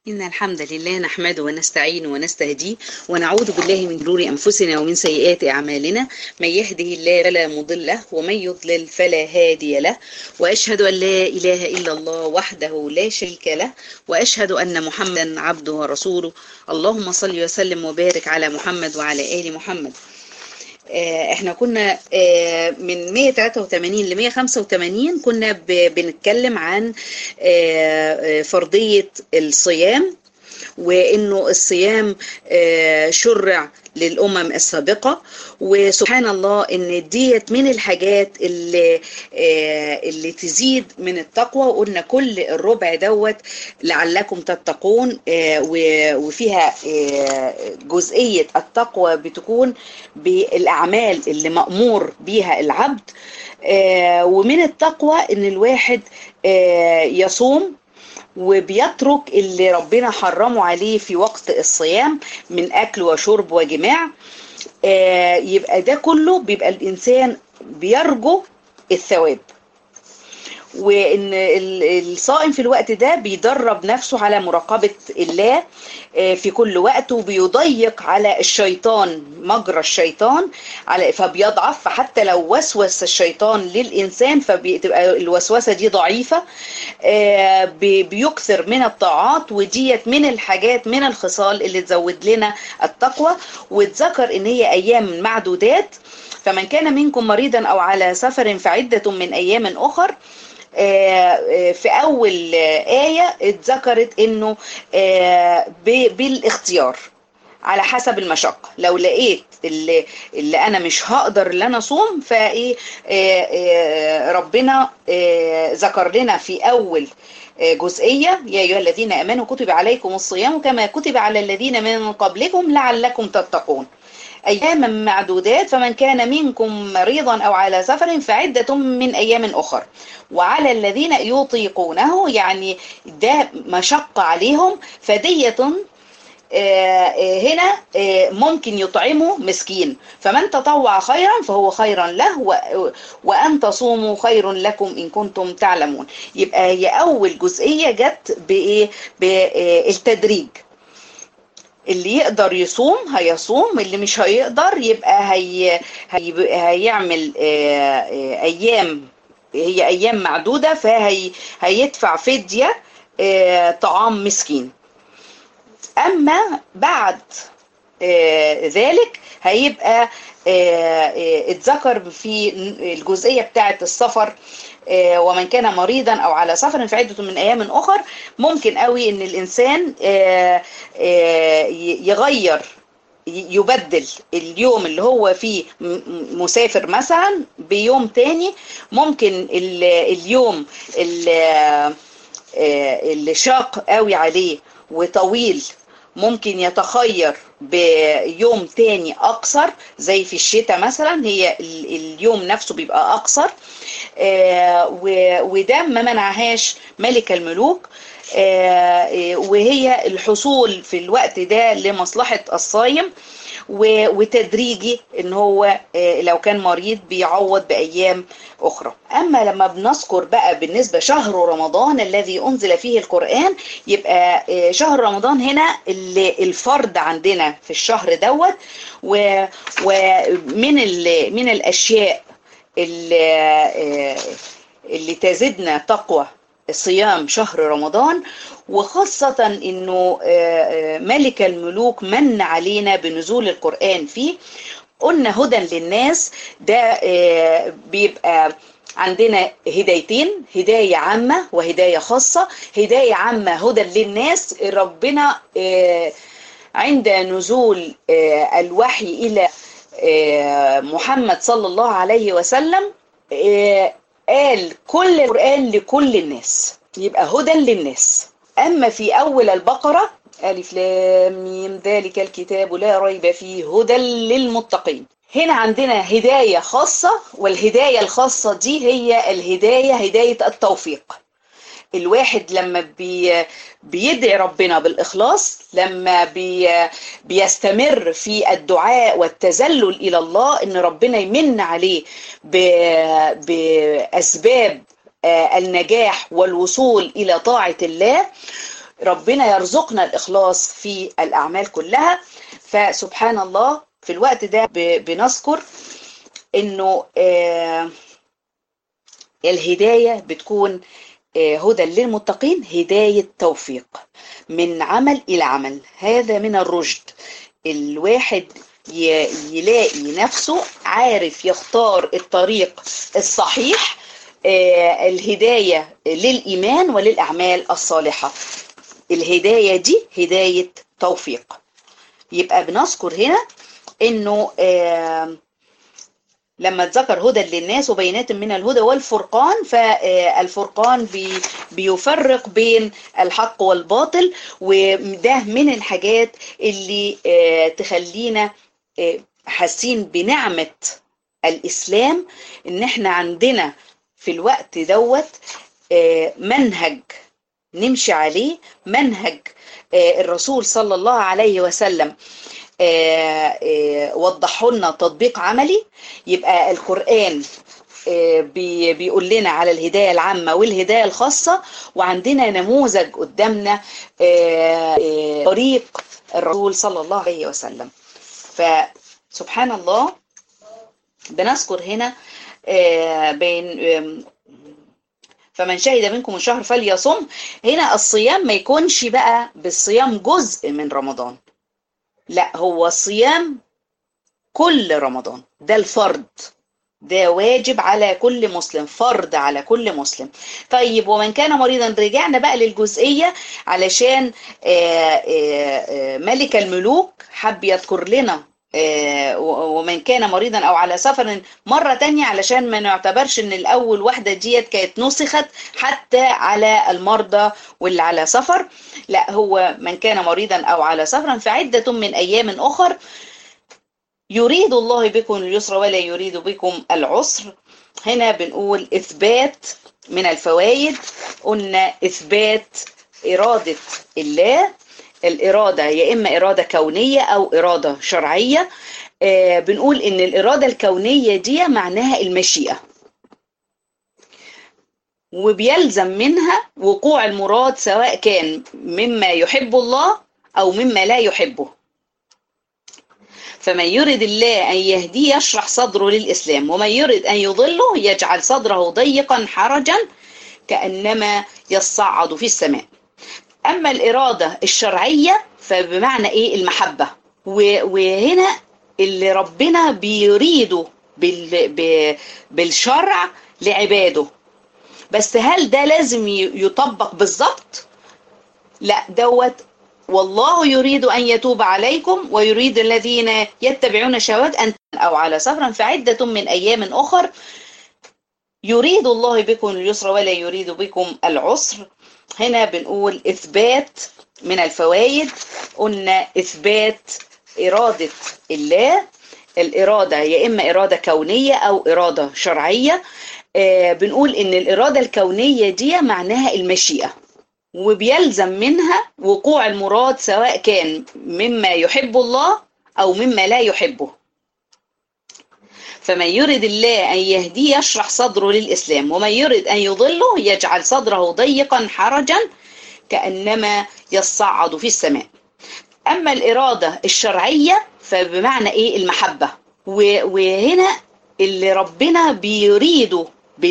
إن الحمد لله نحمده ونستعينه ونستهديه ونعوذ بالله من شرور أنفسنا ومن سيئات أعمالنا من يهده الله فلا مضل له ومن يضلل فلا هادي له وأشهد أن لا إله إلا الله وحده لا شريك له وأشهد أن محمدا عبده ورسوله اللهم صل وسلم وبارك على محمد وعلى آل محمد آه، احنا كنا آه، من 183 ل 185 كنا ب- بنتكلم عن آه، آه، فرضية الصيام وانه الصيام آه، شرع للامم السابقه وسبحان الله ان ديت من الحاجات اللي آه، اللي تزيد من التقوى وقلنا كل الربع دوت لعلكم تتقون آه، و- وفيها آه، جزئيه التقوى بتكون بالاعمال اللي مامور بيها العبد آه، ومن التقوى ان الواحد آه، يصوم وبيترك اللي ربنا حرمه عليه في وقت الصيام من اكل وشرب وجماع آه، يبقى ده كله بيبقى الانسان بيرجو الثواب وان ال- الصائم في الوقت ده بيدرب نفسه على مراقبة الله آه، في كل وقت وبيضيق على الشيطان مجرى الشيطان على فبيضعف فحتى لو وسوس الشيطان للإنسان فبتبقى الوسوسة دي ضعيفة آه، بي- بيكثر من الطاعات وديت من الحاجات من الخصال اللي تزود لنا التقوى وتذكر ان هي ايام معدودات فمن كان منكم مريضا او على سفر فعدة من ايام اخر آه، آه، في اول آه، آية اتذكرت انه آه، ب- بالاختيار على حسب المشقة لو لقيت اللي, اللي انا مش هقدر اللي انا اصوم فايه آه، آه، ربنا آه، ذكر لنا في اول آه، جزئية يا أيها الذين آمنوا كتب عليكم الصيام كما كتب على الذين من قبلكم لعلكم تتقون أياما معدودات فمن كان منكم مريضا أو على سفر فعدة من أيام أخر وعلى الذين يطيقونه يعني ده مشقة عليهم فدية آه، آه، هنا آه، ممكن يطعمه مسكين فمن تطوع خيرا فهو خيرا له و- وأن تصوموا خير لكم إن كنتم تعلمون يبقى هي أول جزئية جت بإيه بالتدريج اللي يقدر يصوم هيصوم اللي مش هيقدر يبقى هي هي هيعمل آه، آه، أيام هي أيام معدودة فهي هيدفع فدية آه، طعام مسكين اما بعد آه، ذلك هيبقى آه، آه، اتذكر في الجزئيه بتاعه السفر آه، ومن كان مريضا او على سفر فعده من ايام اخر ممكن قوي ان الانسان آه، آه، ي- يغير ي- يبدل اليوم اللي هو فيه م- م- مسافر مثلا بيوم تاني ممكن ال- اليوم اللي آه، اللي شاق قوي عليه وطويل ممكن يتخير بيوم تاني اقصر زي في الشتاء مثلا هي ال- اليوم نفسه بيبقى اقصر آه، و- وده ما منعهاش ملك الملوك آه، آه، وهي الحصول في الوقت ده لمصلحة الصايم و- وتدريجي ان هو آه، لو كان مريض بيعوض بايام اخرى اما لما بنذكر بقى بالنسبه شهر رمضان الذي انزل فيه القران يبقى آه، شهر رمضان هنا اللي الفرض عندنا في الشهر دوت و- ومن ال- من الاشياء اللي آه، اللي تزيدنا تقوى صيام شهر رمضان وخاصة انه آه، آه، ملك الملوك من علينا بنزول القرآن فيه قلنا هدى للناس ده آه، بيبقى عندنا هدايتين هداية عامة وهداية خاصة هداية عامة هدى للناس ربنا آه، عند نزول آه، الوحي إلى آه، محمد صلى الله عليه وسلم آه، قال كل القرآن لكل الناس يبقى هدى للناس أما في أول البقرة ألف لام ميم ذلك الكتاب لا ريب فيه هدى للمتقين هنا عندنا هداية خاصة والهداية الخاصة دي هي الهداية هداية التوفيق الواحد لما بي بيدعي ربنا بالإخلاص لما بي بيستمر في الدعاء والتذلل إلى الله إن ربنا يمن عليه ب- بأسباب آه، النجاح والوصول إلى طاعة الله ربنا يرزقنا الإخلاص في الأعمال كلها فسبحان الله في الوقت ده بنذكر إنه آه الهداية بتكون آه هدى للمتقين هداية توفيق من عمل إلى عمل هذا من الرشد الواحد يلاقي نفسه عارف يختار الطريق الصحيح آه الهداية للإيمان وللأعمال الصالحة الهداية دي هداية توفيق يبقى بنذكر هنا انه آه لما اتذكر هدى للناس وبينات من الهدى والفرقان فالفرقان بي بيفرق بين الحق والباطل وده من الحاجات اللي آه تخلينا آه حاسين بنعمة الإسلام إن إحنا عندنا في الوقت دوت منهج نمشي عليه منهج الرسول صلى الله عليه وسلم وضحوا لنا تطبيق عملي يبقى القرآن بيقول لنا على الهداية العامة والهداية الخاصة وعندنا نموذج قدامنا طريق الرسول صلى الله عليه وسلم فسبحان الله بنذكر هنا بين فمن شهد منكم الشهر فليصم هنا الصيام ما يكونش بقى بالصيام جزء من رمضان لا هو صيام كل رمضان ده الفرض ده واجب على كل مسلم فرض على كل مسلم طيب ومن كان مريضا رجعنا بقى للجزئية علشان آآ آآ ملك الملوك حب يذكر لنا ومن كان مريضا او على سفر مرة تانية علشان ما نعتبرش ان الاول واحدة ديت كانت نسخت حتى على المرضى واللي على سفر لا هو من كان مريضا او على سفر فعدة من ايام اخر يريد الله بكم اليسر ولا يريد بكم العسر هنا بنقول اثبات من الفوائد قلنا اثبات اراده الله الإرادة يا إما إرادة كونية أو إرادة شرعية آه بنقول إن الإرادة الكونية دي معناها المشيئة وبيلزم منها وقوع المراد سواء كان مما يحب الله أو مما لا يحبه فمن يرد الله أن يهديه يشرح صدره للإسلام ومن يرد أن يضله يجعل صدره ضيقا حرجا كأنما يصعد في السماء أما الإرادة الشرعية فبمعنى إيه المحبة وهنا اللي ربنا بيريده بالشرع لعباده بس هل ده لازم يطبق بالظبط لا دوت والله يريد أن يتوب عليكم ويريد الذين يتبعون شهوات أن أو على سفرا فعدة من أيام أخر يريد الله بكم اليسر ولا يريد بكم العسر هنا بنقول إثبات من الفوائد قلنا إثبات إرادة الله الإرادة يا إما إرادة كونية أو إرادة شرعية آه بنقول إن الإرادة الكونية دي معناها المشيئة وبيلزم منها وقوع المراد سواء كان مما يحب الله أو مما لا يحبه فمن يرد الله أن يهديه يشرح صدره للإسلام ومن يرد أن يضله يجعل صدره ضيقا حرجا كأنما يصعد في السماء أما الإرادة الشرعية فبمعنى إيه المحبة وهنا اللي ربنا بيريده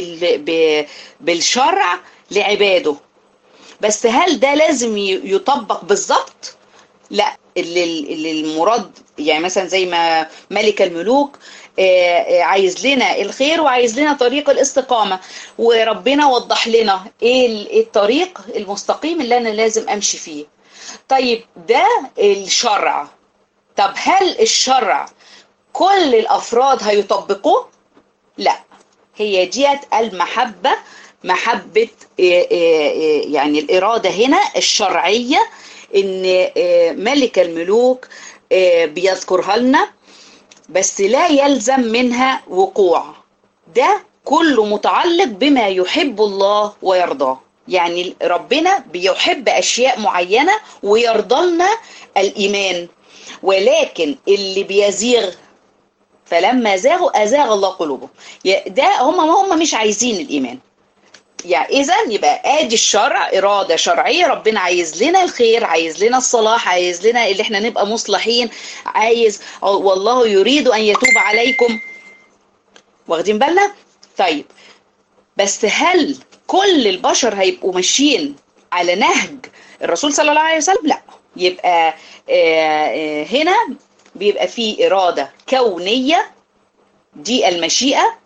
بالشرع لعباده بس هل ده لازم يطبق بالظبط لا اللي, اللي المراد يعني مثلا زي ما ملك الملوك عايز لنا الخير وعايز لنا طريق الاستقامة وربنا وضح لنا ايه الطريق المستقيم اللي انا لازم امشي فيه طيب ده الشرع طب هل الشرع كل الافراد هيطبقوه لا هي ديت المحبة محبة يعني الإرادة هنا الشرعية إن ملك الملوك بيذكرها لنا بس لا يلزم منها وقوع ده كله متعلق بما يحب الله ويرضاه يعني ربنا بيحب أشياء معينة ويرضى لنا الإيمان ولكن اللي بيزيغ فلما زاغوا أزاغ الله قلوبهم ده هم هم مش عايزين الإيمان يعني اذا يبقى ادي الشرع اراده شرعيه ربنا عايز لنا الخير عايز لنا الصلاح عايز لنا اللي احنا نبقى مصلحين عايز والله يريد ان يتوب عليكم واخدين بالنا طيب بس هل كل البشر هيبقوا ماشيين على نهج الرسول صلى الله عليه وسلم لا يبقى هنا بيبقى في اراده كونيه دي المشيئه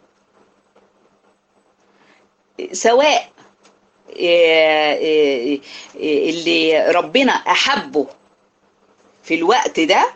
سواء اللي ربنا احبه في الوقت ده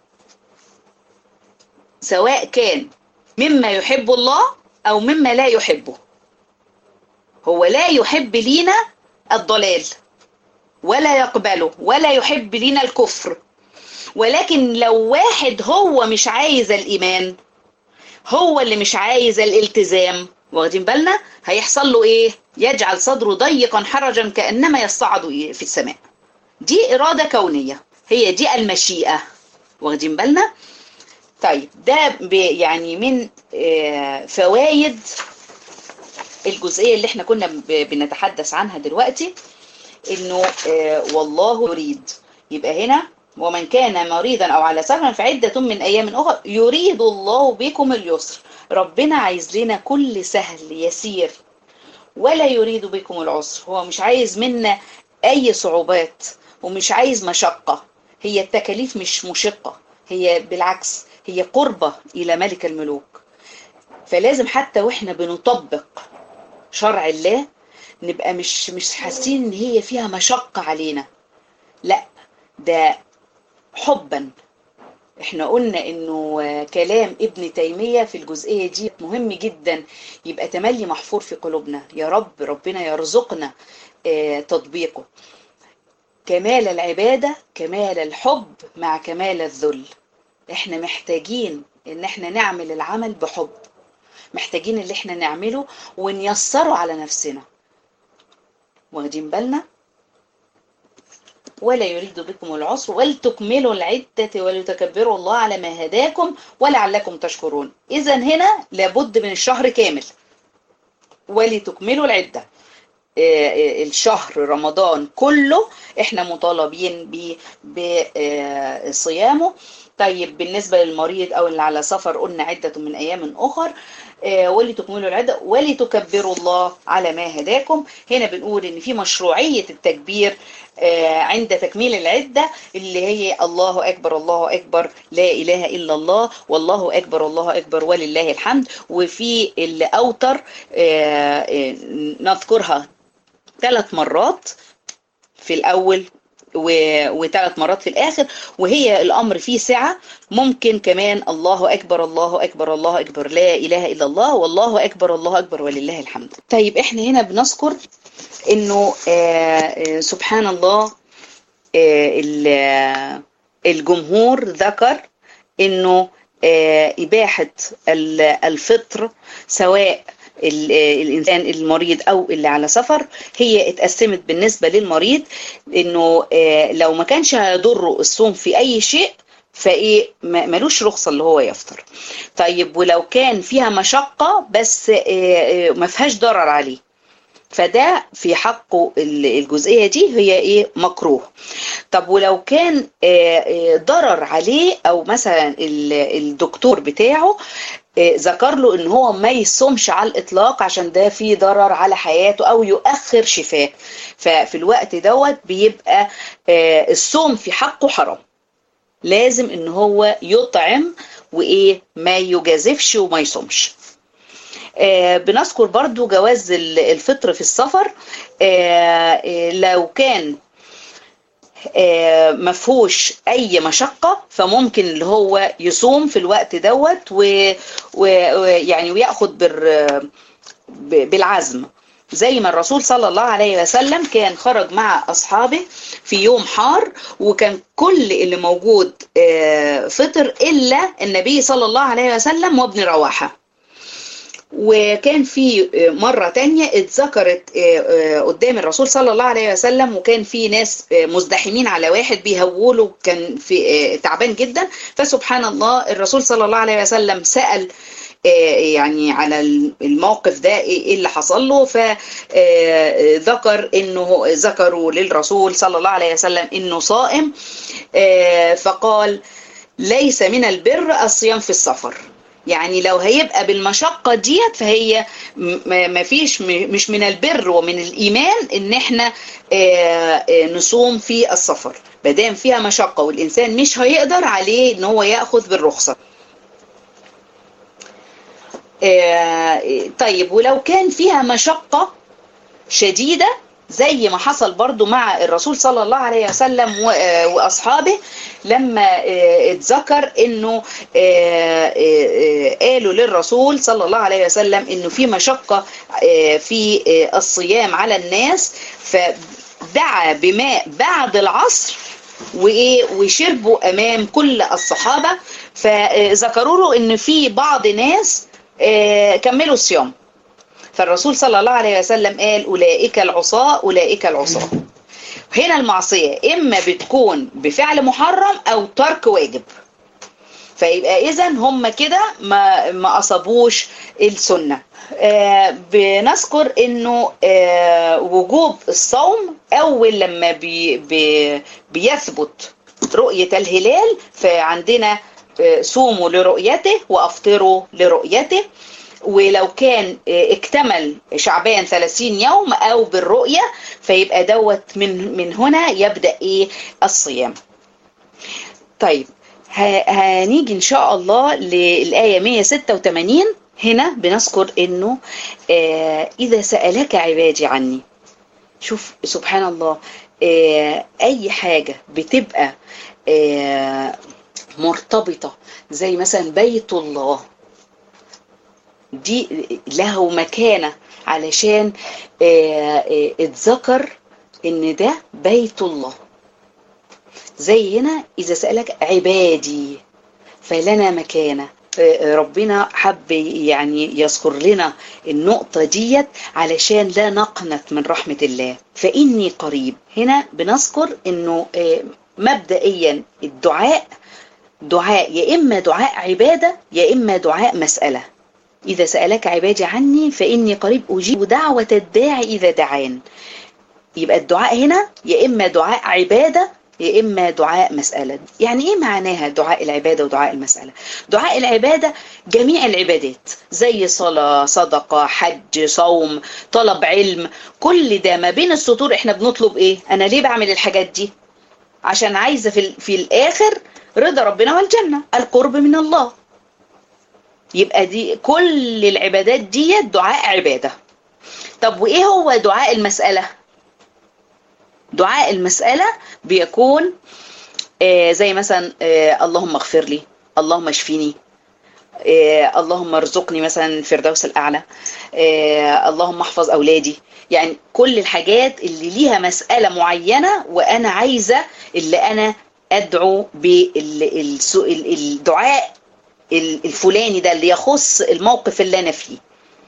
سواء كان مما يحب الله او مما لا يحبه هو لا يحب لينا الضلال ولا يقبله ولا يحب لينا الكفر ولكن لو واحد هو مش عايز الايمان هو اللي مش عايز الالتزام واخدين بالنا هيحصل له ايه يجعل صدره ضيقا حرجا كانما يصعد في السماء دي اراده كونيه هي دي المشيئه واخدين بالنا طيب ده يعني من فوائد الجزئيه اللي احنا كنا بنتحدث عنها دلوقتي انه والله يريد يبقى هنا ومن كان مريضا او على سفر فعده من ايام اخرى يريد الله بكم اليسر ربنا عايز لنا كل سهل يسير ولا يريد بكم العسر هو مش عايز منا اي صعوبات ومش عايز مشقه هي التكاليف مش مشقه هي بالعكس هي قربه الى ملك الملوك فلازم حتى واحنا بنطبق شرع الله نبقى مش مش حاسين ان هي فيها مشقه علينا لا ده حبا احنا قلنا انه كلام ابن تيمية في الجزئية دي مهم جدا يبقى تملي محفور في قلوبنا يا رب ربنا يرزقنا تطبيقه كمال العبادة كمال الحب مع كمال الذل احنا محتاجين ان احنا نعمل العمل بحب محتاجين اللي احنا نعمله ونيسره على نفسنا واخدين بالنا ولا يريد بكم العسر ولتكملوا العدة ولتكبروا الله على ما هداكم ولعلكم تشكرون إذا هنا لابد من الشهر كامل ولتكملوا العدة الشهر رمضان كله احنا مطالبين بصيامه طيب بالنسبة للمريض أو اللي على سفر قلنا عدة من أيام أخر ولتكملوا العدة ولتكبروا الله على ما هداكم هنا بنقول إن في مشروعية التكبير عند تكميل العدة اللي هي الله أكبر الله أكبر لا إله إلا الله والله أكبر الله أكبر ولله الحمد وفي الأوتر نذكرها ثلاث مرات في الأول وثلاث مرات في الآخر وهي الأمر فيه سعة ممكن كمان الله أكبر الله أكبر الله أكبر لا إله إلا الله والله أكبر الله أكبر ولله الحمد طيب إحنا هنا بنذكر إنه آه سبحان الله آه الجمهور ذكر إنه آه إباحة الفطر سواء الانسان المريض او اللي على سفر هي اتقسمت بالنسبه للمريض انه لو ما كانش هيضره الصوم في اي شيء فايه ملوش رخصه اللي هو يفطر طيب ولو كان فيها مشقه بس ما فيهاش ضرر عليه فده في حقه الجزئيه دي هي ايه مكروه طب ولو كان ضرر عليه او مثلا الدكتور بتاعه ذكر له ان هو ما يصومش على الاطلاق عشان ده فيه ضرر على حياته او يؤخر شفاه ففي الوقت دوت بيبقى الصوم في حقه حرام لازم ان هو يطعم وايه ما يجازفش وما يصومش آه بنذكر برضو جواز الفطر في السفر آه آه لو كان مفهوش اي مشقه فممكن اللي هو يصوم في الوقت دوت ويعني وياخد بر بالعزم زي ما الرسول صلى الله عليه وسلم كان خرج مع اصحابه في يوم حار وكان كل اللي موجود فطر الا النبي صلى الله عليه وسلم وابن رواحه وكان في مرة تانية اتذكرت قدام الرسول صلى الله عليه وسلم وكان في ناس مزدحمين على واحد بيهوله كان في تعبان جدا فسبحان الله الرسول صلى الله عليه وسلم سأل يعني على الموقف ده ايه اللي حصل له فذكر انه ذكروا للرسول صلى الله عليه وسلم انه صائم فقال ليس من البر الصيام في السفر يعني لو هيبقى بالمشقة ديت فهي ما فيش مش من البر ومن الإيمان إن إحنا نصوم في السفر مادام فيها مشقة والإنسان مش هيقدر عليه إن هو يأخذ بالرخصة طيب ولو كان فيها مشقة شديدة زي ما حصل برضو مع الرسول صلى الله عليه وسلم وأصحابه لما اتذكر انه قالوا للرسول صلى الله عليه وسلم انه في مشقة في الصيام على الناس فدعا بماء بعد العصر وايه وشربوا امام كل الصحابة فذكروا له ان في بعض ناس كملوا الصيام فالرسول صلى الله عليه وسلم قال أولئك العصاة أولئك العصاة هنا المعصية إما بتكون بفعل محرم أو ترك واجب فيبقى إذا هم كده ما, ما أصابوش السنة آه بنذكر إنه آه وجوب الصوم أول لما بي بي بيثبت رؤية الهلال فعندنا آه صوموا لرؤيته وأفطروا لرؤيته ولو كان اكتمل شعبان 30 يوم او بالرؤية فيبقى دوت من من هنا يبدأ ايه الصيام طيب هنيجي ان شاء الله للآية 186 هنا بنذكر انه آه اذا سألك عبادي عني شوف سبحان الله آه اي حاجة بتبقى آه مرتبطة زي مثلا بيت الله دي له مكانة علشان اتذكر ان ده بيت الله زي هنا اذا سألك عبادي فلنا مكانة ربنا حب يعني يذكر لنا النقطة ديت علشان لا نقنط من رحمة الله فإني قريب هنا بنذكر انه مبدئيا الدعاء دعاء يا إما دعاء عبادة يا إما دعاء مسألة إذا سألك عبادي عني فإني قريب أجيب دعوة الداعي إذا دعان يبقى الدعاء هنا يا إما دعاء عبادة يا إما دعاء مسألة يعني إيه معناها دعاء العبادة ودعاء المسألة دعاء العبادة جميع العبادات زي صلاة صدقة حج صوم طلب علم كل ده ما بين السطور إحنا بنطلب إيه أنا ليه بعمل الحاجات دي عشان عايزة في, في الآخر رضا ربنا والجنة القرب من الله يبقى دي كل العبادات دي دعاء عبادة طب وإيه هو دعاء المسألة دعاء المسألة بيكون آه زي مثلا آه اللهم اغفر لي اللهم اشفيني آه اللهم ارزقني مثلا الفردوس الأعلى اللهم احفظ أولادي يعني كل الحاجات اللي ليها مسألة معينة وأنا عايزة اللي أنا أدعو بالدعاء الفلاني ده اللي يخص الموقف اللي أنا فيه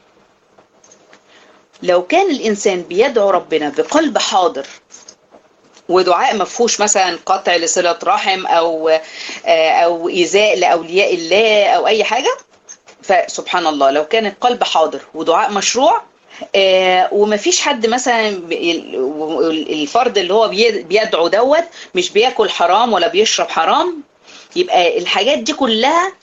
لو كان الإنسان بيدعو ربنا بقلب حاضر ودعاء ما فيهوش مثلا قطع لصلة رحم أو أو إيذاء لأولياء الله أو أي حاجة فسبحان الله لو كان القلب حاضر ودعاء مشروع آه ومفيش حد مثلا الفرد اللي هو بيدعو دوت مش بياكل حرام ولا بيشرب حرام يبقى الحاجات دي كلها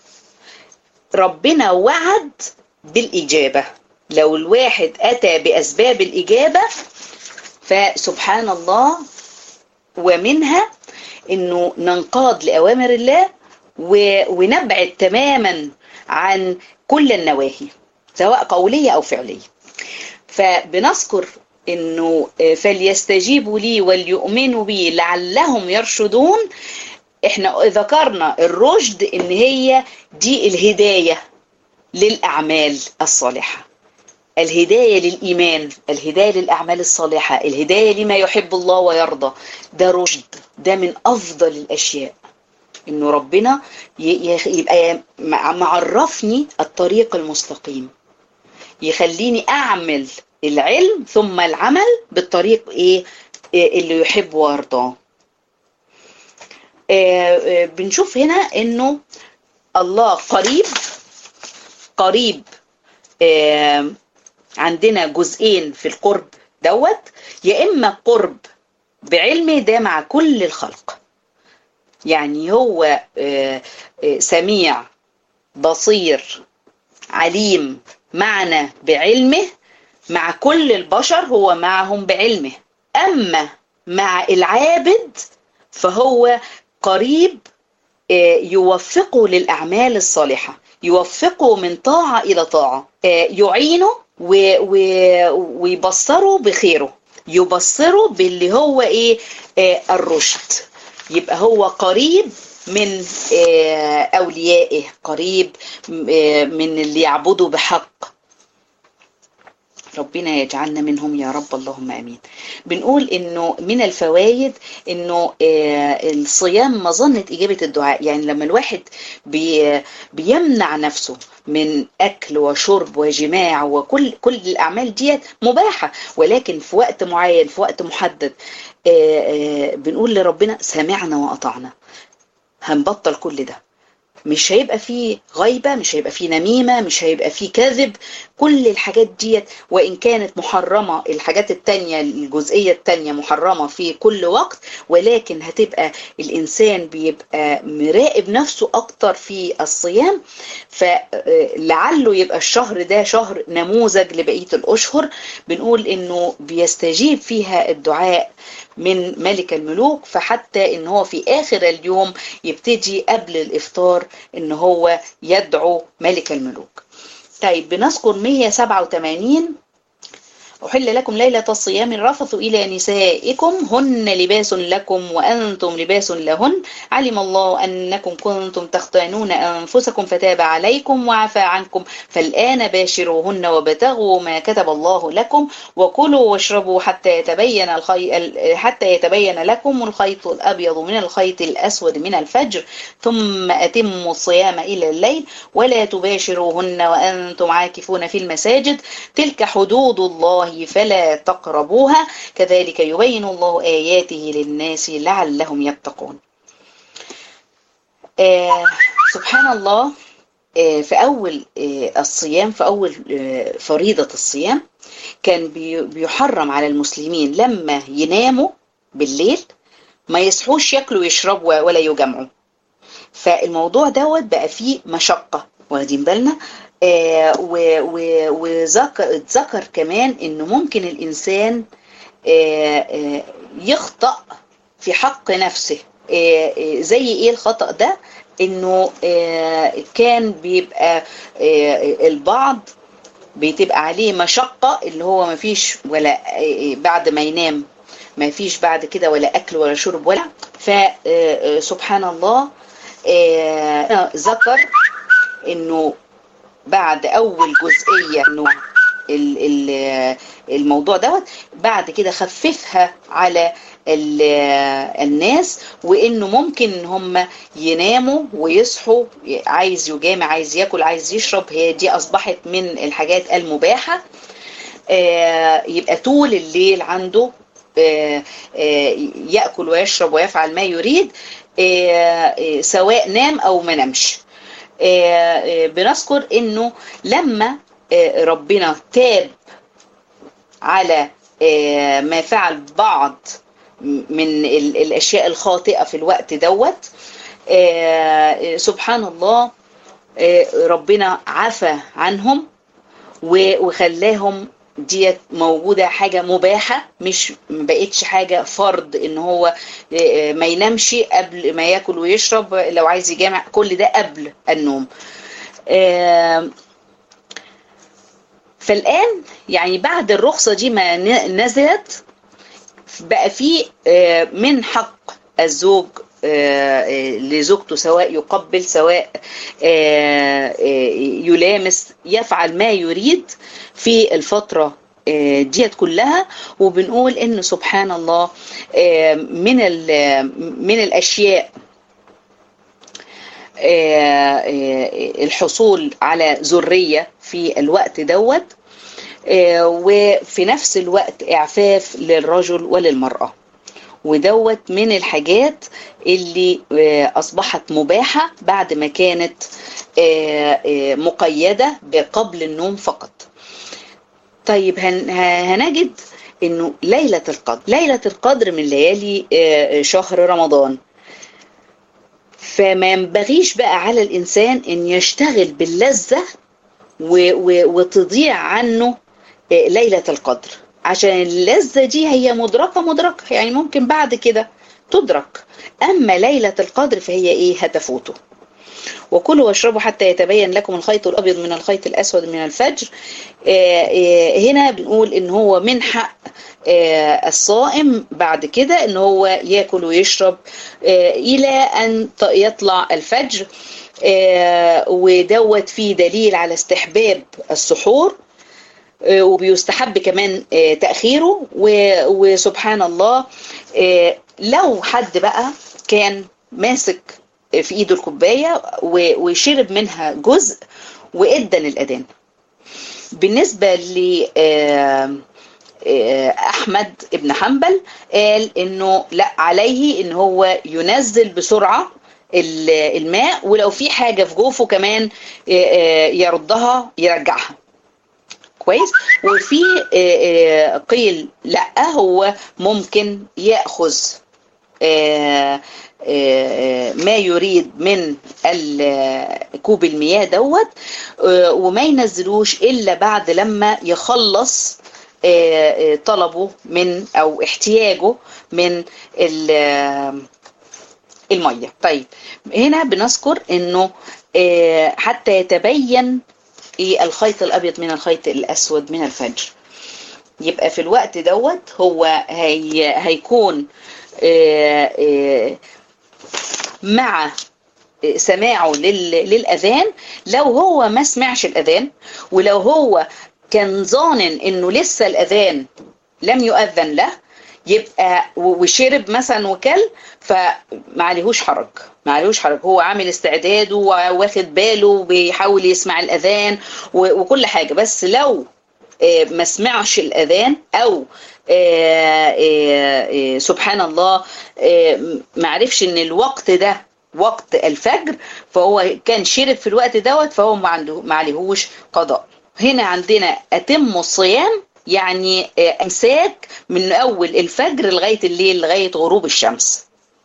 ربنا وعد بالإجابة لو الواحد أتى بأسباب الإجابة فسبحان الله ومنها انه ننقاد لأوامر الله ونبعد تماما عن كل النواهي سواء قولية أو فعلية فبنذكر انه فليستجيبوا لي وليؤمنوا بي لعلهم يرشدون احنا ذكرنا الرشد ان هي دي الهداية للأعمال الصالحة الهداية للإيمان الهداية للأعمال الصالحة الهداية لما يحب الله ويرضى ده رشد ده من أفضل الأشياء إنه ربنا يبقى معرفني الطريق المستقيم يخليني أعمل العلم ثم العمل بالطريق إيه اللي يحب ويرضاه بنشوف هنا إنه الله قريب قريب آه عندنا جزئين في القرب دوت يا اما قرب بعلمه ده مع كل الخلق يعني هو آه آه سميع بصير عليم معنا بعلمه مع كل البشر هو معهم بعلمه اما مع العابد فهو قريب يوفقه للاعمال الصالحه يوفقه من طاعه الى طاعه يعينه ويبصره بخيره يبصره باللي هو ايه الرشد يبقى هو قريب من اوليائه قريب من اللي يعبدوا بحق ربنا يجعلنا منهم يا رب اللهم امين بنقول انه من الفوائد انه الصيام مظنه اجابه الدعاء يعني لما الواحد بي بيمنع نفسه من اكل وشرب وجماع وكل كل الاعمال ديت مباحه ولكن في وقت معين في وقت محدد بنقول لربنا سمعنا واطعنا هنبطل كل ده مش هيبقى فيه غيبة مش هيبقى فيه نميمة مش هيبقى فيه كذب كل الحاجات ديت وإن كانت محرمة الحاجات التانية الجزئية التانية محرمة في كل وقت ولكن هتبقى الإنسان بيبقى مراقب نفسه أكتر في الصيام فلعله يبقى الشهر ده شهر نموذج لبقية الأشهر بنقول إنه بيستجيب فيها الدعاء من ملك الملوك فحتى ان هو في اخر اليوم يبتدي قبل الافطار ان هو يدعو ملك الملوك طيب بنذكر 187 أحل لكم ليلة الصيام الرفث إلى نسائكم هن لباس لكم وأنتم لباس لهن علم الله أنكم كنتم تختانون أنفسكم فتاب عليكم وعفى عنكم فالآن باشروهن وابتغوا ما كتب الله لكم وكلوا واشربوا حتى يتبين الخي... حتى يتبين لكم الخيط الأبيض من الخيط الأسود من الفجر ثم أتموا الصيام إلى الليل ولا تباشروهن وأنتم عاكفون في المساجد تلك حدود الله فلا تقربوها كذلك يبين الله آياته للناس لعلهم يتقون آه سبحان الله آه في أول آه الصيام في أول آه فريضة الصيام كان بيحرم على المسلمين لما يناموا بالليل ما يصحوش ياكلوا ويشربوا ولا يجمعوا فالموضوع دوت بقى فيه مشقة واخدين بالنا آه وذكر كمان انه ممكن الانسان آه آه يخطأ في حق نفسه زي ايه الخطأ ده انه كان بيبقى البعض بتبقى عليه مشقة اللي هو ما فيش ولا بعد ما ينام ما فيش بعد كده ولا اكل ولا شرب ولا فسبحان الله ذكر انه بعد اول جزئيه انه الموضوع دوت بعد كده خففها على الناس وانه ممكن ان هم يناموا ويصحوا عايز يجامع عايز ياكل عايز يشرب هي دي اصبحت من الحاجات المباحه يبقى طول الليل عنده ياكل ويشرب ويفعل ما يريد سواء نام او ما نامش بنذكر انه لما ربنا تاب على ما فعل بعض من الاشياء الخاطئه في الوقت دوت سبحان الله ربنا عفى عنهم وخلاهم ديت موجودة حاجة مباحة مش بقتش حاجة فرض ان هو ما ينامش قبل ما ياكل ويشرب لو عايز يجامع كل ده قبل النوم فالآن يعني بعد الرخصة دي ما نزلت بقى في من حق الزوج لزوجته سواء يقبل سواء يلامس يفعل ما يريد في الفترة ديت كلها وبنقول ان سبحان الله من من الاشياء الحصول على ذرية في الوقت دوت وفي نفس الوقت اعفاف للرجل وللمرأة ودوت من الحاجات اللي اصبحت مباحة بعد ما كانت مقيدة بقبل النوم فقط طيب هنجد انه ليلة القدر ليلة القدر من ليالي شهر رمضان فما ينبغيش بقى على الإنسان أن يشتغل باللذة وتضيع عنه ليلة القدر عشان اللذة دي هي مدركة مدركة يعني ممكن بعد كده تدرك أما ليلة القدر فهي إيه هتفوته وكلوا واشربوا حتى يتبين لكم الخيط الأبيض من الخيط الأسود من الفجر هنا بنقول إن هو من حق الصائم بعد كده إن هو يأكل ويشرب إلى أن يطلع الفجر ودوت فيه دليل على استحباب السحور وبيستحب كمان تأخيره وسبحان الله لو حد بقى كان ماسك في ايده الكوبايه وشرب منها جزء وادن الاذان بالنسبه ل احمد ابن حنبل قال انه لا عليه ان هو ينزل بسرعه الماء ولو في حاجه في جوفه كمان يردها يرجعها كويس وفي قيل لا هو ممكن ياخذ ما يريد من كوب المياه دوت وما ينزلوش الا بعد لما يخلص طلبه من او احتياجه من الميه طيب هنا بنذكر انه حتى يتبين الخيط الابيض من الخيط الاسود من الفجر يبقى في الوقت دوت هو هي هيكون مع سماعه للاذان لو هو ما سمعش الاذان ولو هو كان ظانن انه لسه الاذان لم يؤذن له يبقى وشرب مثلا وكل فمعليهوش حرج معليهوش حرج هو عامل استعداده واخد باله وبيحاول يسمع الاذان وكل حاجه بس لو ما سمعش الاذان او سبحان الله ما عرفش ان الوقت ده وقت الفجر فهو كان شرب في الوقت دوت فهو ما عنده ما عليهوش قضاء هنا عندنا اتم الصيام يعني امساك من اول الفجر لغايه الليل لغايه غروب الشمس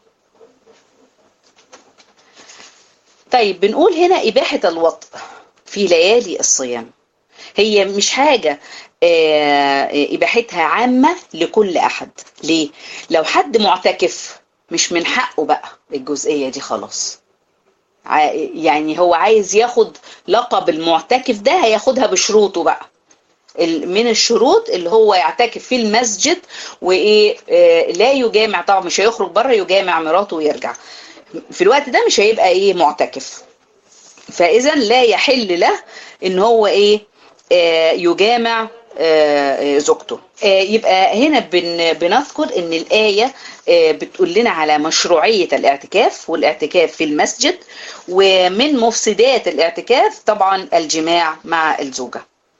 طيب بنقول هنا اباحه الوطء في ليالي الصيام هي مش حاجه اباحتها عامه لكل احد ليه لو حد معتكف مش من حقه بقى الجزئيه دي خلاص يعني هو عايز ياخد لقب المعتكف ده هياخدها بشروطه بقى من الشروط اللي هو يعتكف في المسجد وايه لا يجامع طبعا مش هيخرج بره يجامع مراته ويرجع في الوقت ده مش هيبقى ايه معتكف فاذا لا يحل له ان هو ايه يجامع زوجته يبقى هنا بنذكر ان الآية بتقول لنا على مشروعية الاعتكاف والاعتكاف في المسجد ومن مفسدات الاعتكاف طبعا الجماع مع الزوجة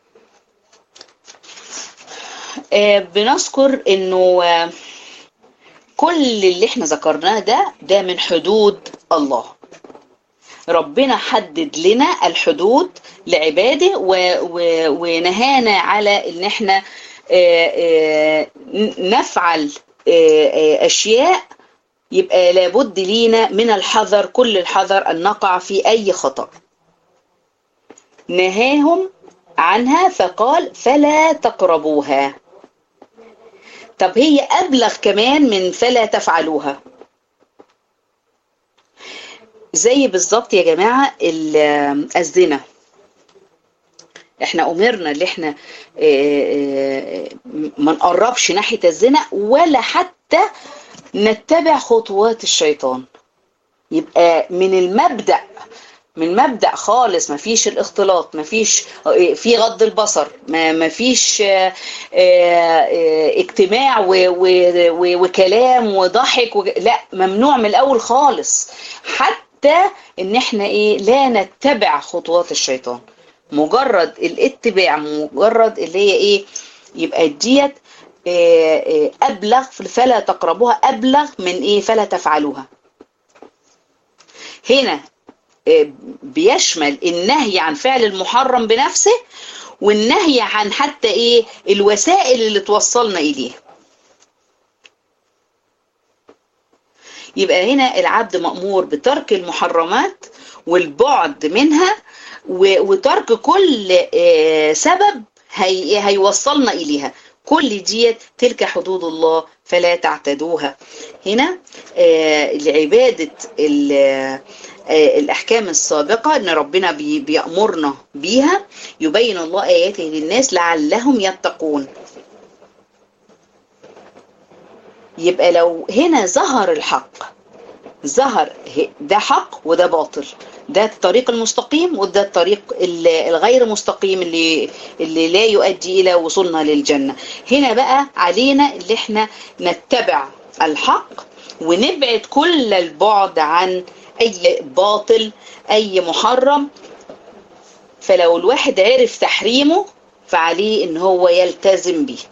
بنذكر انه كل اللي احنا ذكرناه ده ده من حدود الله ربنا حدد لنا الحدود لعباده و و ونهانا على ان احنا نفعل اشياء يبقى لابد لينا من الحذر كل الحذر ان نقع في اي خطأ نهاهم عنها فقال فلا تقربوها طب هي ابلغ كمان من فلا تفعلوها زي بالظبط يا جماعة الزنا احنا امرنا اللي احنا ما نقربش ناحية الزنا ولا حتى نتبع خطوات الشيطان يبقى من المبدأ من مبدأ خالص ما فيش الاختلاط ما فيش في غض البصر ما فيش اجتماع وكلام وضحك لا ممنوع من الاول خالص حتى ان احنا ايه لا نتبع خطوات الشيطان مجرد الاتباع مجرد اللي هي ايه يبقى ديت ابلغ فلا تقربوها ابلغ من ايه فلا تفعلوها هنا بيشمل النهي عن فعل المحرم بنفسه والنهي عن حتى ايه الوسائل اللي توصلنا اليه يبقى هنا العبد مأمور بترك المحرمات والبعد منها وترك كل سبب هي هيوصلنا إليها كل ديت تلك حدود الله فلا تعتدوها هنا لعبادة الأحكام السابقة أن ربنا بيأمرنا بيها يبين الله آياته للناس لعلهم يتقون يبقى لو هنا ظهر الحق ظهر ده حق وده باطل ده الطريق المستقيم وده الطريق الغير مستقيم اللي اللي لا يؤدي الى وصولنا للجنه هنا بقى علينا اللي احنا نتبع الحق ونبعد كل البعد عن اي باطل اي محرم فلو الواحد عرف تحريمه فعليه ان هو يلتزم بيه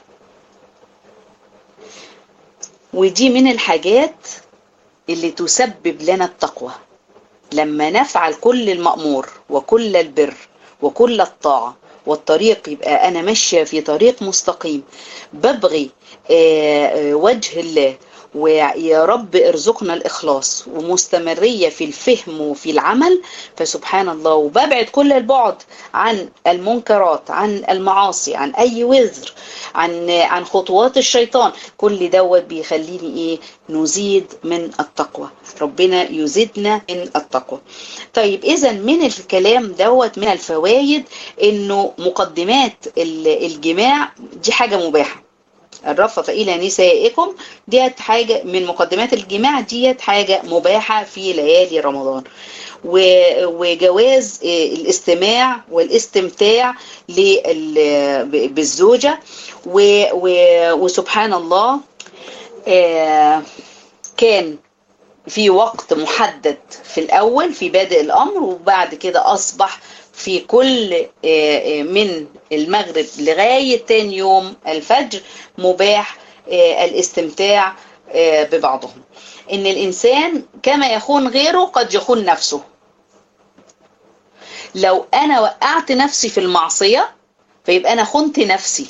ودي من الحاجات اللي تسبب لنا التقوى لما نفعل كل المأمور وكل البر وكل الطاعة والطريق يبقى أنا ماشية في طريق مستقيم ببغي وجه الله ويا رب ارزقنا الإخلاص ومستمرية في الفهم وفي العمل فسبحان الله وببعد كل البعد عن المنكرات عن المعاصي عن أي وزر عن عن خطوات الشيطان كل دوت بيخليني ايه نزيد من التقوى ربنا يزيدنا من التقوى طيب اذا من الكلام دوت من الفوائد انه مقدمات الجماع دي حاجه مباحه الرفث الى نسائكم ديت حاجه من مقدمات الجماع ديت حاجه مباحه في ليالي رمضان وجواز الاستماع والاستمتاع بالزوجه وسبحان الله كان في وقت محدد في الاول في بادئ الامر وبعد كده اصبح في كل من المغرب لغاية تاني يوم الفجر مباح الاستمتاع ببعضهم ان الانسان كما يخون غيره قد يخون نفسه لو انا وقعت نفسي في المعصية فيبقى انا خنت نفسي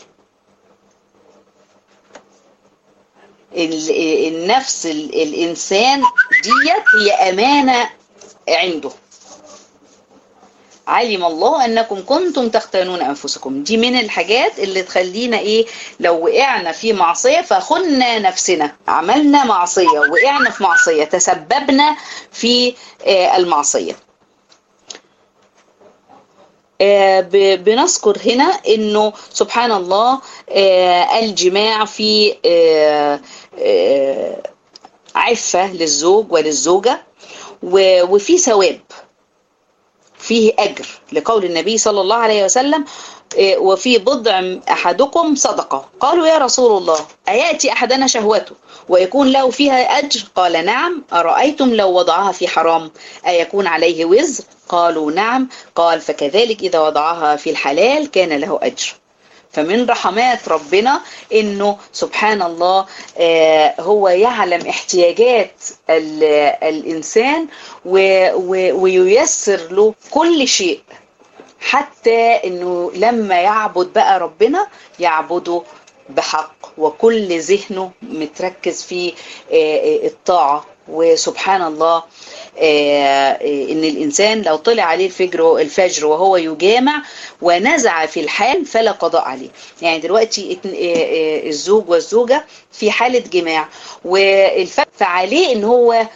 النفس الانسان ديت هي امانة عنده علم الله انكم كنتم تختانون انفسكم دي من الحاجات اللي تخلينا ايه لو وقعنا في معصيه فخنا نفسنا عملنا معصيه وقعنا في معصيه تسببنا في آه المعصيه آه بنذكر هنا انه سبحان الله آه الجماع في عفه للزوج وللزوجه وفي ثواب فيه أجر لقول النبي صلى الله عليه وسلم وفي بضع أحدكم صدقة قالوا يا رسول الله أيأتي أحدنا شهوته ويكون له فيها أجر قال نعم أرأيتم لو وضعها في حرام أيكون عليه وزر قالوا نعم قال فكذلك إذا وضعها في الحلال كان له أجر فمن رحمات ربنا انه سبحان الله آه هو يعلم احتياجات الانسان وييسر له كل شيء حتى انه لما يعبد بقى ربنا يعبده بحق وكل ذهنه متركز في آه الطاعه وسبحان الله ان الانسان لو طلع عليه الفجر الفجر وهو يجامع ونزع في الحال فلا قضاء عليه يعني دلوقتي الزوج والزوجه في حاله جماع فعليه ان هو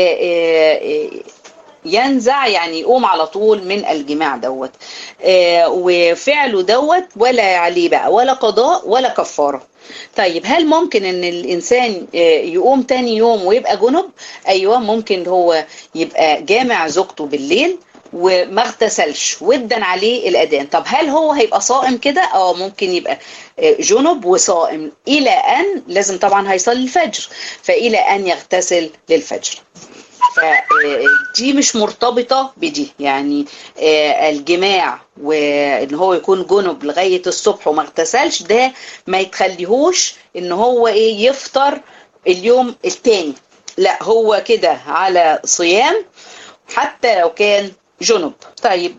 ينزع يعني يقوم على طول من الجماع دوت وفعله دوت ولا عليه بقى ولا قضاء ولا كفاره طيب هل ممكن ان الانسان يقوم تاني يوم ويبقى جنب ايوه ممكن هو يبقى جامع زوجته بالليل وما اغتسلش ودا عليه الاذان طب هل هو هيبقى صائم كده اه ممكن يبقى جنب وصائم الى ان لازم طبعا هيصلي الفجر فالى ان يغتسل للفجر فدي مش مرتبطة بدي يعني الجماع وان هو يكون جنب لغاية الصبح وما اغتسلش ده ما يتخليهوش ان هو ايه يفطر اليوم التاني لا هو كده على صيام حتى لو كان جنب طيب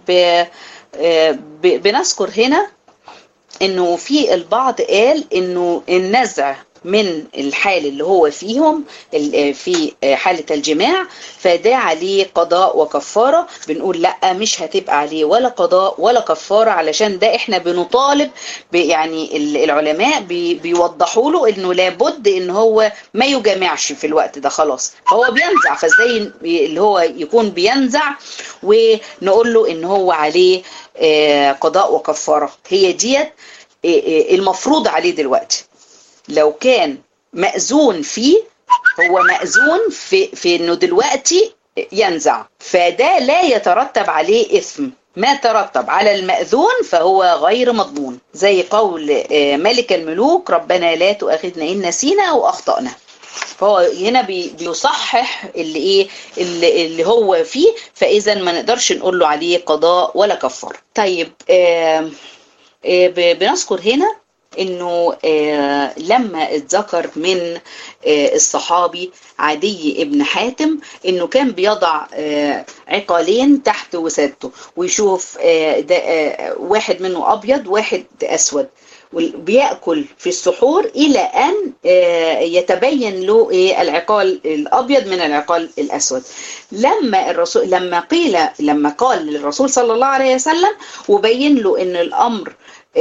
بنذكر هنا انه في البعض قال انه النزع من الحال اللي هو فيهم في حالة الجماع فده عليه قضاء وكفارة بنقول لا مش هتبقى عليه ولا قضاء ولا كفارة علشان ده احنا بنطالب يعني العلماء بيوضحوا له انه لابد ان هو ما يجامعش في الوقت ده خلاص فهو بينزع فازاي اللي هو يكون بينزع ونقول له ان هو عليه قضاء وكفارة هي ديت المفروض عليه دلوقتي لو كان مأذون فيه هو مأذون في, في انه دلوقتي ينزع فده لا يترتب عليه إثم ما ترتب على المأذون فهو غير مضمون زي قول ملك الملوك ربنا لا تؤاخذنا إن نسينا أو أخطأنا فهو هنا بيصحح اللي ايه اللي, اللي هو فيه فاذا ما نقدرش نقول له عليه قضاء ولا كفار طيب آه آه بنذكر هنا انه آه لما اتذكر من آه الصحابي عدي ابن حاتم انه كان بيضع آه عقالين تحت وسادته ويشوف ده واحد منه ابيض واحد اسود بياكل في السحور الى ان يتبين له العقال الابيض من العقال الاسود لما الرسول لما قيل لما قال للرسول صلى الله عليه وسلم وبين له ان الامر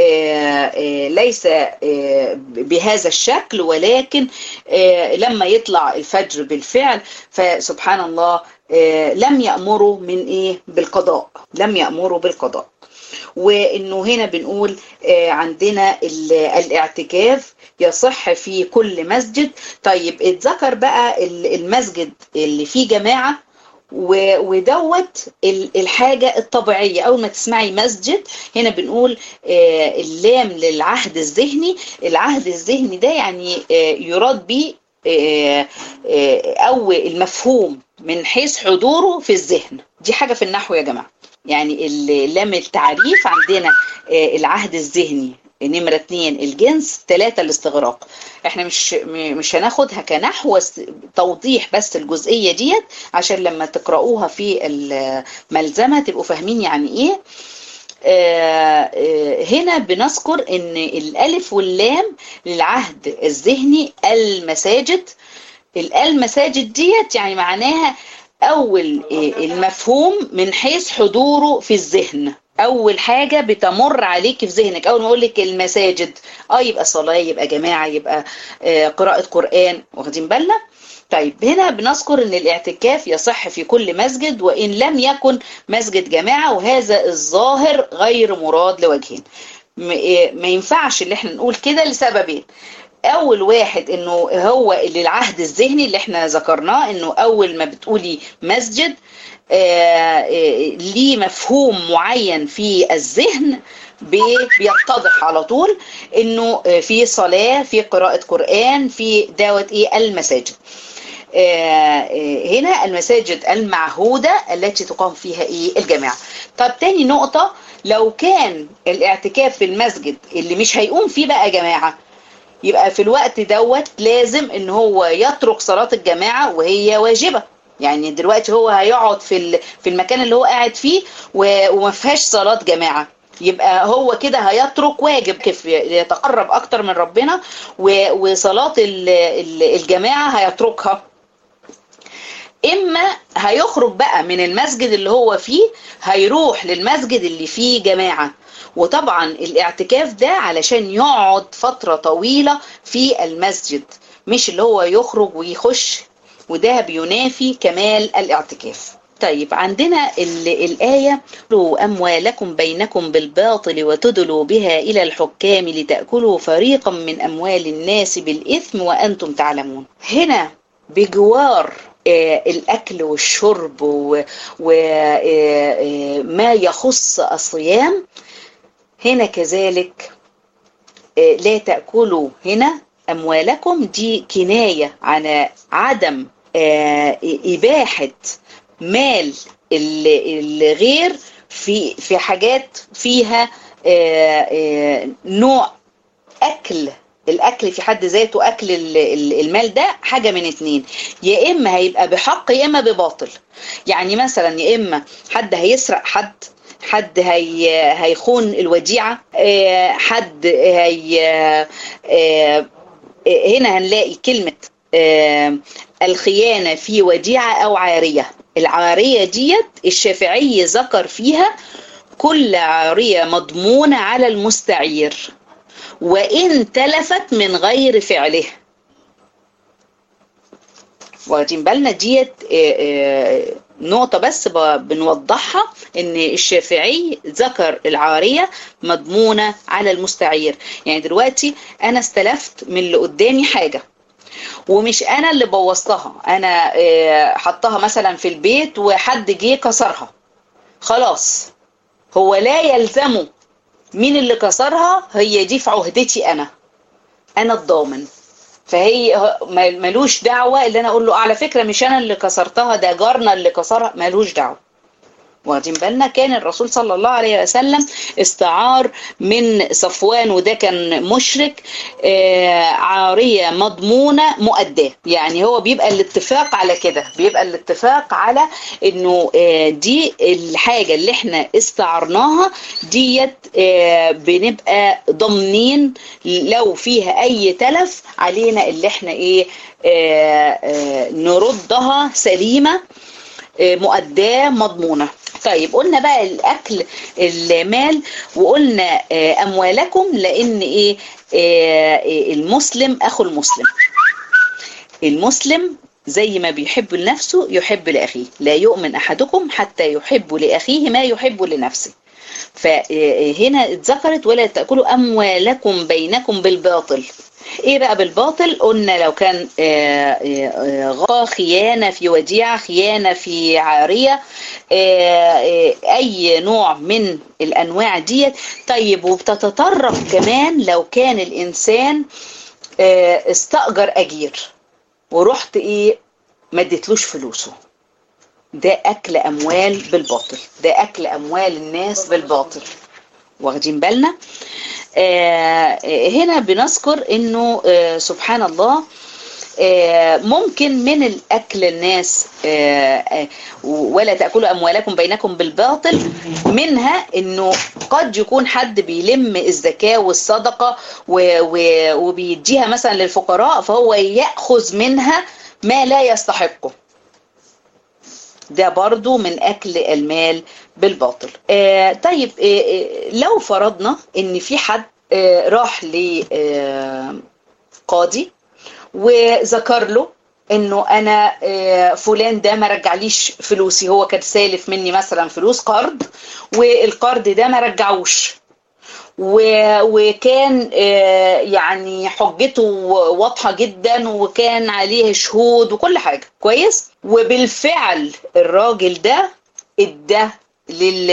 ليس بهذا الشكل ولكن لما يطلع الفجر بالفعل فسبحان الله لم يأمروا من ايه بالقضاء لم يأمروا بالقضاء وانه هنا بنقول عندنا الاعتكاف يصح في كل مسجد طيب اتذكر بقى المسجد اللي فيه جماعه ودوت الحاجة الطبيعية أول ما تسمعي مسجد هنا بنقول اللام للعهد الذهني العهد الذهني ده يعني يراد به أو المفهوم من حيث حضوره في الذهن دي حاجة في النحو يا جماعة يعني اللام التعريف عندنا العهد الذهني نمرة اتنين الجنس تلاتة الاستغراق احنا مش مش هناخدها كنحو توضيح بس الجزئية ديت عشان لما تقرأوها في الملزمة تبقوا فاهمين يعني ايه آه آه هنا بنذكر ان الالف واللام للعهد الذهني المساجد المساجد ديت يعني معناها اول المفهوم من حيث حضوره في الذهن اول حاجه بتمر عليك في ذهنك اول ما اقول لك المساجد اه يبقى صلاه يبقى جماعه يبقى آه قراءه قران واخدين بالنا طيب هنا بنذكر ان الاعتكاف يصح في كل مسجد وان لم يكن مسجد جماعه وهذا الظاهر غير مراد لوجهين ما ينفعش اللي احنا نقول كده لسببين اول واحد انه هو اللي العهد الذهني اللي احنا ذكرناه انه اول ما بتقولي مسجد ليه مفهوم معين في الذهن بيتضح على طول انه في صلاة في قراءة قرآن في دوت ايه المساجد هنا المساجد المعهودة التي تقام فيها ايه الجماعة طب تاني نقطة لو كان الاعتكاف في المسجد اللي مش هيقوم فيه بقى جماعة يبقى في الوقت دوت لازم ان هو يترك صلاة الجماعة وهي واجبة يعني دلوقتي هو هيقعد في في المكان اللي هو قاعد فيه وما فيهاش صلاة جماعة يبقى هو كده هيترك واجب كيف يتقرب اكتر من ربنا وصلاة الجماعة هيتركها اما هيخرج بقى من المسجد اللي هو فيه هيروح للمسجد اللي فيه جماعة وطبعا الاعتكاف ده علشان يقعد فترة طويلة في المسجد مش اللي هو يخرج ويخش وده بينافي كمال الاعتكاف طيب عندنا الآية أموالكم بينكم بالباطل وتدلوا بها إلى الحكام لتأكلوا فريقا من أموال الناس بالإثم وأنتم تعلمون هنا بجوار الأكل والشرب وما يخص الصيام هنا كذلك لا تأكلوا هنا أموالكم دي كناية عن عدم إباحة مال الغير في في حاجات فيها نوع أكل الاكل في حد ذاته اكل المال ده حاجه من اتنين يا اما هيبقى بحق يا اما بباطل يعني مثلا يا اما حد هيسرق حد حد هي هيخون الوديعه حد هي هنا هنلاقي كلمه الخيانه في وديعه او عاريه العاريه ديت الشافعي ذكر فيها كل عاريه مضمونه على المستعير وإن تلفت من غير فعله واخدين بالنا ديت نقطة بس بنوضحها ان الشافعي ذكر العارية مضمونة على المستعير يعني دلوقتي انا استلفت من اللي قدامي حاجة ومش انا اللي بوظتها انا حطها مثلا في البيت وحد جه كسرها خلاص هو لا يلزمه مين اللي كسرها هي دي في عهدتي انا انا الضامن فهي ملوش دعوه اللي انا اقول له على فكره مش انا اللي كسرتها ده جارنا اللي كسرها ملوش دعوه واخدين بالنا كان الرسول صلى الله عليه وسلم استعار من صفوان وده كان مشرك عاريه مضمونه مؤداه يعني هو بيبقى الاتفاق على كده بيبقى الاتفاق على انه دي الحاجه اللي احنا استعرناها ديت بنبقى ضامنين لو فيها اي تلف علينا اللي احنا ايه نردها سليمه مؤداه مضمونه طيب قلنا بقى الاكل المال وقلنا اموالكم لان ايه المسلم اخو المسلم المسلم زي ما بيحب لنفسه يحب لاخيه لا يؤمن احدكم حتى يحب لاخيه ما يحب لنفسه فهنا اتذكرت ولا تاكلوا اموالكم بينكم بالباطل ايه بقى بالباطل قلنا لو كان غا خيانه في وديعه خيانه في عاريه اي نوع من الانواع ديت طيب وبتتطرق كمان لو كان الانسان استاجر اجير ورحت ايه ما اديتلوش فلوسه ده اكل اموال بالباطل ده اكل اموال الناس بالباطل واخدين بالنا آه هنا بنذكر انه آه سبحان الله آه ممكن من الاكل الناس ولا تاكلوا اموالكم بينكم بالباطل منها انه قد يكون حد بيلم الزكاه والصدقه وبيديها مثلا للفقراء فهو ياخذ منها ما لا يستحقه ده برضو من أكل المال بالباطل آه طيب آه لو فرضنا ان في حد آه راح لقاضي وذكر له انه انا فلان ده ما رجعليش فلوسي هو كان سالف مني مثلا فلوس قرض والقرض ده ما رجعوش وكان يعني حجته واضحة جدا وكان عليه شهود وكل حاجة كويس وبالفعل الراجل ده ادى لل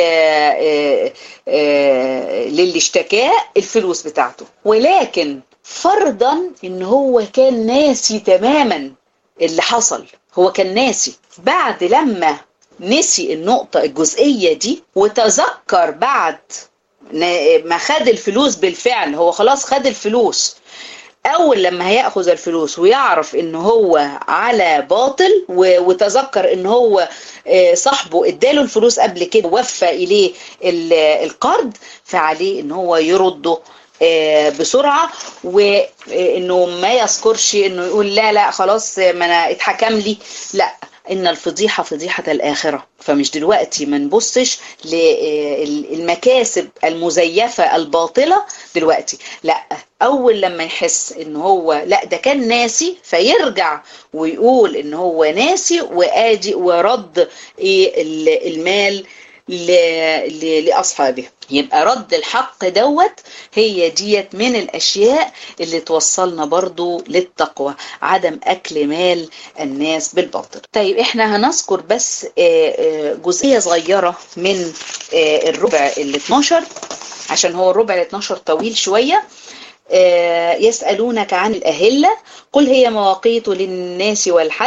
للي اشتكاه الفلوس بتاعته ولكن فرضا ان هو كان ناسي تماما اللي حصل هو كان ناسي بعد لما نسي النقطة الجزئية دي وتذكر بعد ما خد الفلوس بالفعل هو خلاص خد الفلوس اول لما هياخذ الفلوس ويعرف ان هو على باطل وتذكر ان هو صاحبه اداله الفلوس قبل كده وفى اليه القرض فعليه ان هو يرده بسرعه وانه ما يذكرش انه يقول لا لا خلاص ما انا اتحكم لي لا ان الفضيحه فضيحه الاخره فمش دلوقتي ما نبصش للمكاسب المزيفه الباطله دلوقتي لا اول لما يحس ان هو لا ده كان ناسي فيرجع ويقول ان هو ناسي وادي ورد المال لاصحابه يبقى رد الحق دوت هي ديت من الاشياء اللي توصلنا برضو للتقوى عدم اكل مال الناس بالباطل طيب احنا هنذكر بس جزئية صغيرة من الربع ال 12 عشان هو الربع ال 12 طويل شوية يسألونك عن الأهلة قل هي مواقيت للناس والحج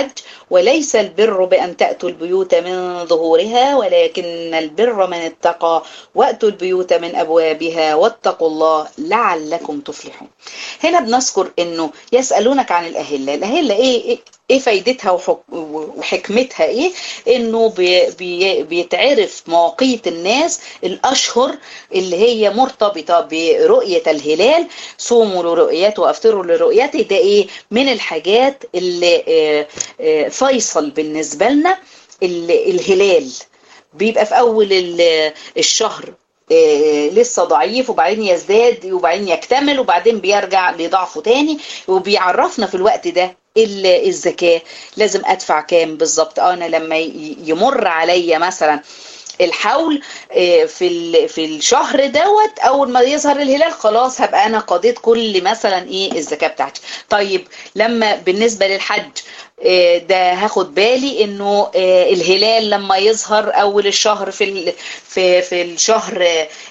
وليس البر بأن تأتوا البيوت من ظهورها ولكن البر من اتقى وأتوا البيوت من أبوابها واتقوا الله لعلكم تفلحون هنا بنذكر أنه يسألونك عن الأهلة الأهلة إيه, ايه فايدتها وحكمتها ايه انه بي بي بيتعرف مواقيت الناس الاشهر اللي هي مرتبطة برؤية الهلال صوموا لرؤيته وافطروا لرؤيته ده ايه من الحاجات اللي فيصل بالنسبة لنا الهلال بيبقى في اول الشهر لسه ضعيف وبعدين يزداد وبعدين يكتمل وبعدين بيرجع لضعفه تاني وبيعرفنا في الوقت ده الزكاة لازم ادفع كام بالظبط انا لما يمر عليا مثلا الحول في في الشهر دوت اول ما يظهر الهلال خلاص هبقى انا قضيت كل مثلا ايه الزكاه بتاعتي طيب لما بالنسبه للحج ده هاخد بالي انه الهلال لما يظهر اول الشهر في في في الشهر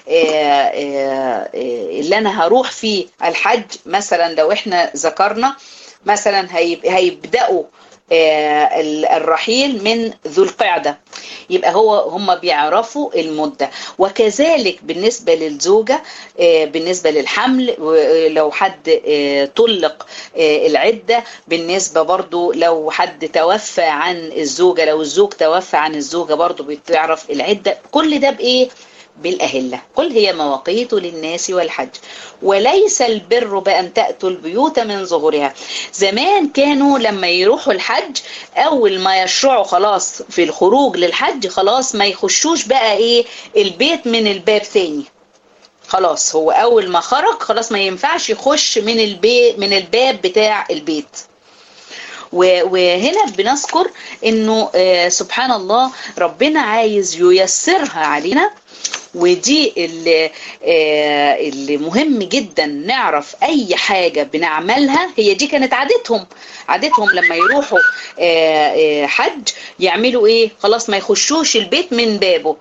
اللي انا هروح فيه الحج مثلا لو احنا ذكرنا مثلا هيبداوا الرحيل من ذو القعدة يبقى هو هم بيعرفوا المدة وكذلك بالنسبة للزوجة بالنسبة للحمل لو حد طلق العدة بالنسبة برضو لو حد توفى عن الزوجة لو الزوج توفى عن الزوجة برضو بتعرف العدة كل ده بإيه بالأهلة قل هي مواقيت للناس والحج وليس البر بأن تأتوا البيوت من ظهورها زمان كانوا لما يروحوا الحج أول ما يشرعوا خلاص في الخروج للحج خلاص ما يخشوش بقى إيه البيت من الباب ثاني خلاص هو أول ما خرج خلاص ما ينفعش يخش من البيت من الباب بتاع البيت وهنا بنذكر انه سبحان الله ربنا عايز ييسرها علينا ودي اللي, اللي مهم جدا نعرف اي حاجة بنعملها هي دي كانت عادتهم عادتهم لما يروحوا حج يعملوا ايه خلاص ما يخشوش البيت من بابه